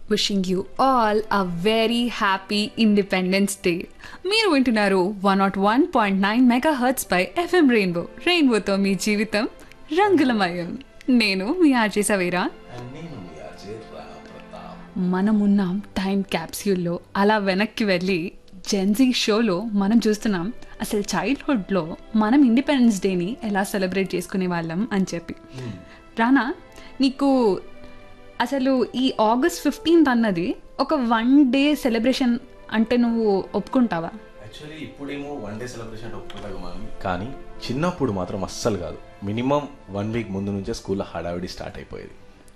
wishing you all a very happy independence day మీరు వింటున్నారు one not one point nine mega hertz పై FM rainbow రెయిన్బోతో మీ జీవితం రంగులమయం నేను మీ ఆర్జే సవేరా నేను మీ అజయ్ రాణా ప్రతాప్ మనమున్నాం టైం క్యాప్స్యూల్లో అలా వెనక్కి వెళ్ళి జెన్జీ షోలో మనం చూస్తున్నాం అసలు చైల్డ్హుడ్లో మనం ఇండిపెండెన్స్ డేని ఎలా సెలబ్రేట్ చేసుకునే వాళ్ళం అని చెప్పి రానా నీకు అసలు ఈ ఆగస్ట్ ఫిఫ్టీన్త్ అన్నది ఒక వన్ డే సెలబ్రేషన్ అంటే నువ్వు ఒప్పుకుంటావా యాక్చువల్లీ ఇప్పుడేమో వన్ డే సెలబ్రేషన్ ఒప్పుకుంటాం మనం కానీ చిన్నప్పుడు మాత్రం అస్సలు కాదు మినిమం వన్ వీక్ ముందు నుంచే స్కూల్లో హడావిడి స్టార్ట్ అయిపోయేది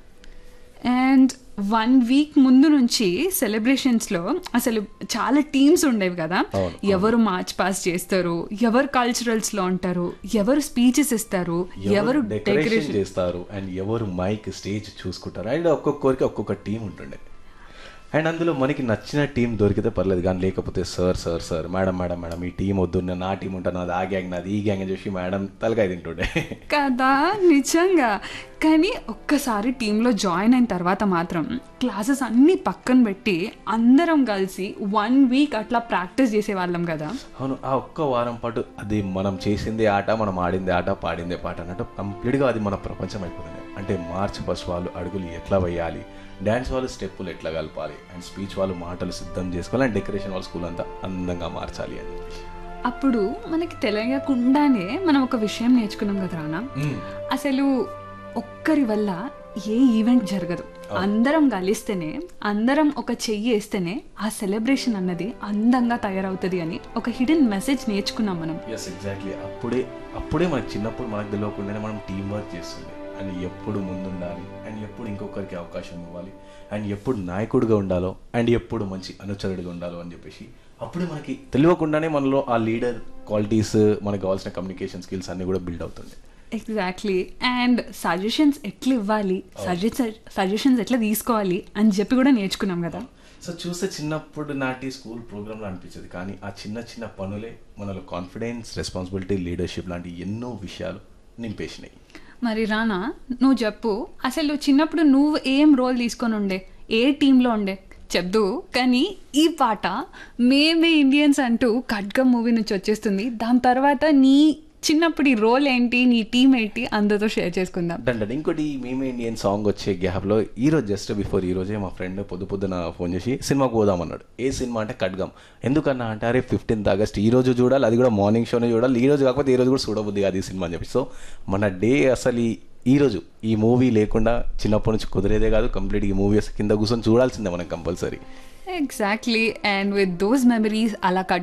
అండ్ వన్ వీక్ ముందు నుంచి సెలబ్రేషన్స్లో అసలు చాలా టీమ్స్ ఉండేవి కదా అవును, ఎవరు మార్చ్ పాస్ చేస్తారు ఎవరు కల్చరల్స్లో ఉంటారు ఎవరు స్పీచెస్ ఇస్తారు ఎవరు డెకరేషన్ డెకరేషన్ చేస్తారు అండ్ ఎవరు మైక్ స్టేజ్ చూసుకుంటారు అండ్ ఒక్కొక్కరికి ఒక్కొక్క టీం ఉంటుండే అండ్ అందులో మనకి నచ్చిన టీం దొరికితే పర్లేదు కానీ లేకపోతే sir sir sir madam madam madam ఈ టీం వద్దు నేను నా టీం ఉంటాను నాది ఆ గ్యాంగ్ నాది ఈ గ్యాంగ్ అని చెప్పి మేడం తలకాయ తింటుండే కదా నిజంగా కానీ ఒక్కసారి టీంలో జాయిన్ అయిన తర్వాత మాత్రం క్లాసెస్ అన్నీ పక్కన పెట్టి అందరం కలిసి వన్ వీక్ అట్లా ప్రాక్టీస్ చేసేవాళ్ళం కదా అవును ఆ ఒక్క వారం పాటు అది మనం చేసిందే ఆట మనం ఆడిందే ఆట పాడిందే పాట అన్నట్టు కంప్లీట్గా అది మన ప్రపంచం అయిపోతుంది అంటే మార్చ్ ఫస్ట్ వాళ్ళు అడుగులు ఎట్లా వేయాలి డ్యాన్స్ వాళ్ళు స్టెప్పులు ఎట్లా కలపాలి అండ్ స్పీచ్ వాళ్ళు మాటలు సిద్ధం చేసుకోవాలి అండ్ డెకరేషన్ వాళ్ళు స్కూల్ అంతా అందంగా మార్చాలి అని చెప్పి అప్పుడు మనకి తెలియకుండానే మనం ఒక విషయం నేర్చుకున్నాం కదా రానా అసలు ఒక్కరి వల్ల ఏ ఈవెంట్ జరగదు అందరం కలిస్తేనే అందరం ఒక చెయ్యి వేస్తేనే ఆ సెలబ్రేషన్ అన్నది అందంగా తయారవుతుంది అని ఒక హిడెన్ మెసేజ్ నేర్చుకున్నాం మనం ఎస్ ఎగ్జాక్ట్లీ అప్పుడే అప్పుడే మనకి చిన్నప్పుడు మనకు తెలియకుండానే మనం టీం వర్క్ చేస్తుంది అండ్ ఎప్పుడు ముందుండాలి అండ్ ఎప్పుడు ఇంకొకరికి అవకాశం ఇవ్వాలి అండ్ ఎప్పుడు నాయకుడిగా ఉండాలో అండ్ ఎప్పుడు మంచి అనుచరుడిగా ఉండాలో అని చెప్పేసి అప్పుడే మనకి తెలియకుండానే మనలో ఆ లీడర్ క్వాలిటీస్ మనకు కావాల్సిన కమ్యూనికేషన్ స్కిల్స్ అన్నీ కూడా బిల్డ్ అవుతుండే ఎగ్జాక్ట్లీ అండ్ సజెషన్స్ ఎట్లా ఇవ్వాలి సజెషన్స్ ఎట్లా తీసుకోవాలి అని చెప్పి కూడా నేర్చుకున్నాం కదా సో చూస్తే చిన్నప్పుడు నాటి స్కూల్ ప్రోగ్రాంలో అనిపించేది కానీ ఆ చిన్న చిన్న పనులే మనలో కాన్ఫిడెన్స్ రెస్పాన్సిబిలిటీ లీడర్షిప్ లాంటి ఎన్నో విషయాలు నింపేసినాయి మరి రానా నువ్వు చెప్పు అసలు చిన్నప్పుడు నువ్వు ఏం రోల్ తీసుకొని ఉండే ఏ టీంలో ఉండే చెప్దు కానీ ఈ పాట మేమే ఇండియన్స్ అంటూ ఖడ్గం మూవీ నుంచి వచ్చేస్తుంది దాని తర్వాత నీ చిన్నప్పుడు ఈ రోల్ ఏంటి నీ టీం ఏంటి అందరితో షేర్ చేసుకుందాం డండి ఇంకోటి మేమే ఇండియన్ సాంగ్ వచ్చే గ్యాప్లో ఈ రోజు జస్ట్ బిఫోర్ ఈ రోజే మా ఫ్రెండ్ పొద్దు పొద్దున ఫోన్ చేసి సినిమాకు పోదాం అన్నాడు ఏ సినిమా అంటే ఖడ్గం ఎందుకన్నా అంటే అరే ఫిఫ్టీన్త్ ఆగస్ట్ ఈ రోజు చూడాలి అది కూడా మార్నింగ్ షోనే చూడాలి ఈ రోజు కాకపోతే ఈ రోజు కూడా చూడబుద్ది కాదు ఈ సినిమా అని చెప్పి సో మన డే అసలు ఈ ఈ రోజు ఈ మూవీ లేకుండా చిన్నప్పటి నుంచి కుదిరేదే కాదు కంప్లీట్ ఈ మూవీ కింద కూర్చొని చూడాల్సిందే మనం compulsory exactly and with those memories అలా